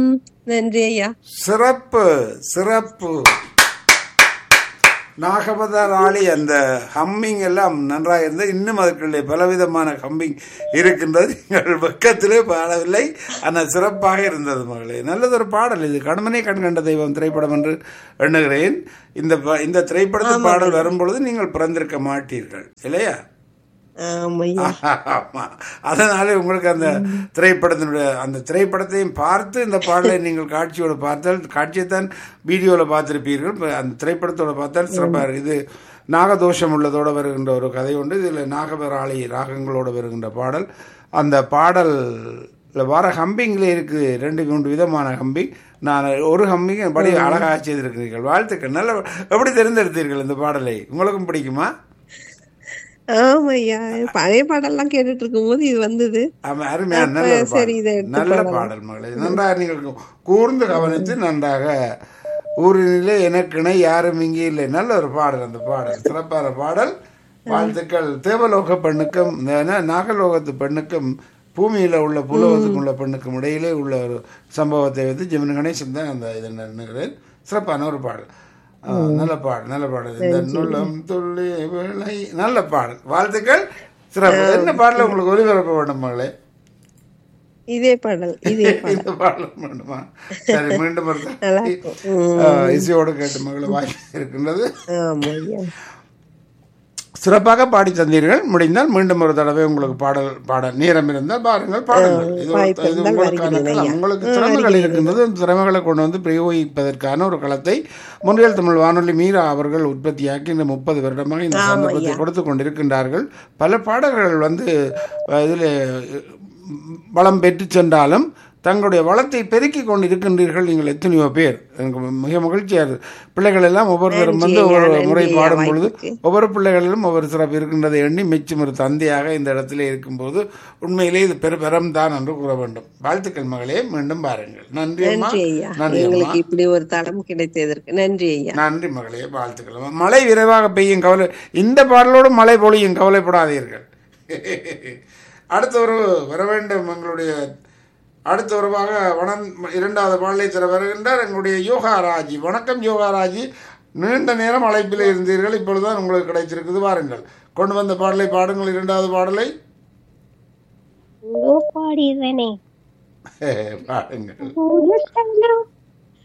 நன்றி ஐயா சிறப்பு சிறப்பு நாகபதராளி அந்த ஹம்மிங் எல்லாம் நன்றாக இருந்தது இன்னும் அதற்குள்ளே பலவிதமான ஹம்மிங் இருக்கின்றது நீங்கள் வெக்கத்திலே பாடவில்லை ஆனால் சிறப்பாக இருந்தது மகளே நல்லதொரு பாடல் இது கண்மனை கண் கண்ட தெய்வம் திரைப்படம் என்று எண்ணுகிறேன் இந்த ப- இந்த திரைப்படத்து பாடல் வரும்பொழுது நீங்கள் பிறந்திருக்க மாட்டீர்கள் இல்லையா ஆமா ஐயா ஆமா அதனால உங்களுக்கு அந்த திரைப்படத்தினுடைய அந்த திரைப்படத்தையும் பார்த்து இந்த பாடலை நீங்கள் காட்சியோட பார்த்தால் காட்சியைத்தான் வீடியோவில் பார்த்திருப்பீர்கள் இப்ப அந்த திரைப்படத்தோட பார்த்தால் சிறப்பாக இருக்கு இது நாகதோஷம் உள்ளதோட வருகின்ற ஒரு கதை உண்டு இதில் நாகபராளி ராகங்களோட வருகின்ற பாடல் அந்த பாடல் வர ஹம்பிங்கில் இருக்குது ரெண்டு மூன்று விதமான ஹம்பிங் நான் ஒரு ஹம்பிங் படி அழகாக செய்திருக்கிறீர்கள் வாழ்த்துக்கள் நல்ல எப்படி தேர்ந்தெடுத்தீர்கள் இந்த பாடலை உங்களுக்கும் பிடிக்குமா ஆமா ஐயா பழைய பாடல்லாம் கேட்டுட்டு இருக்கும்போது இது வந்தது ஆமா அருமையான அப்ப நல்ல ஒரு சரி, இதை பாடல் எடுத்து நல்ல பாடலாம். பாடல் மகளே நன்றாக நீங்கள் கூர்ந்து கவனித்து நன்றாக ஊரினிலே எனக்கிணை யாரும் இங்கே இல்லை நல்ல ஒரு பாடல் அந்த பாடல் சிறப்பான பாடல் வாழ்த்துக்கள் தேவலோக பெண்ணுக்கும் இந்த என்ன, நாகலோகத்து பெண்ணுக்கும் பூமியில உள்ள புலோகத்துக்கும் உள்ள பெண்ணுக்கும் இடையிலே உள்ள ஒரு சம்பவத்தை வைத்து ஜெமினி கணேசன் தான் அந்த இதை எண்ணுகிறேன் சிறப்பான ஒரு பாடல் ஆ, நல்ல பாடல் நல்ல பாடல் இந்த நுள்ளம் துள்ளி விளை நல்ல பாடல் வாழ்த்துக்கள் சிறப்பு என்ன பாடல உங்களுக்கு ஒளிபரப்ப வேண்டும் மகளே இதே பாடல் இதே பாடல் இந்த பாடல் வேண்டுமா சரி மீண்டும் ஒரு நல்லா தடவை, இருக்கும். ஆ, இசையோடு கேட்டு மகள வாய்ப்பு இருக்கின்றது ஆமா ஐயா சிறப்பாக பாடி தந்தீர்கள் முடிந்தால் மீண்டும் ஒரு தடவை உங்களுக்கு பாடல் பாட நேரம் இருந்தால் பாருங்கள் பாடுங்கள் இது ஒரு- வாய்ப்பு இது இருந்தால் உங்களுக்கான வருகிறேன் களம். ஐயா. உங்களுக்கு ஆ, திறமைகள் வருகிறேன். இருக்கின்றது அந்த திறமைகளை கொண்டு வந்து பிரயோகிப்பதற்கான ஒரு களத்தை முன்னில் தமிழ் வானொலி மீரா அவர்கள் உற்பத்தியாக்கி இந்த முப்பது வருடமாக இந்த ஆமா சந்தர்ப்பத்தை ஐயா. கொடுத்து கொண்டிருக்கின்றார்கள் பல பாடல்கள் வந்து இதில் வளம் பெற்று சென்றாலும் தங்களுடைய வளத்தை பெருக்கிக் கொண்டு இருக்கின்றீர்கள் நீங்கள் எத்தனையோ பேர் எனக்கு மிக மகிழ்ச்சியாக இருக்கு பிள்ளைகள் எல்லாம் ஒவ்வொருத்தரும் நன்றி வந்து ஐயா, ஒவ்வொரு நன்றி முறை ஐயா, பாடும் பொழுது வாய்ப்புக்கு. ஒவ்வொரு பிள்ளைகளிலும் ஒவ்வொரு சிறப்பு இருக்கின்றதை எண்ணி மெச்சும் ஒரு தந்தையாக இந்த இடத்திலே இருக்கும்போது உண்மையிலே இது பெருபெரும் தான் என்று கூற வேண்டும் வாழ்த்துக்கள் மகளே மீண்டும் பாருங்கள் நன்றி அம்மா நன்றி ஐயா நன்றி அம்மா எங்களுக்கு இப்படி ஒரு தடம் கிடைத்ததற்கு நன்றி ஐயா நன்றி மகளே வாழ்த்துக்கள் மழை விரைவாக பெய்யும் கவலை இந்த பாடலோடு மழை பொழியும் கவலைப்படாதீர்கள் அடுத்த ஒரு வர வேண்டும் எங்களுடைய அடுத்த உறவாக வனம் இரண்டாவது பாடலை தர வருகின்றார் எங்களுடைய யோகா ராஜி வணக்கம் யோகா ராஜி நீண்ட நேரம் அழைப்பில் இருந்தீர்கள் இப்பொழுதுதான் உங்களுக்கு கிடைச்சிருக்குது வாருங்கள் கொண்டு வந்த பாடலை பாடுங்கள் இரண்டாவது பாடலை ஓ பாடிடுறேனே பாடுங்கள் ஒரு சனம்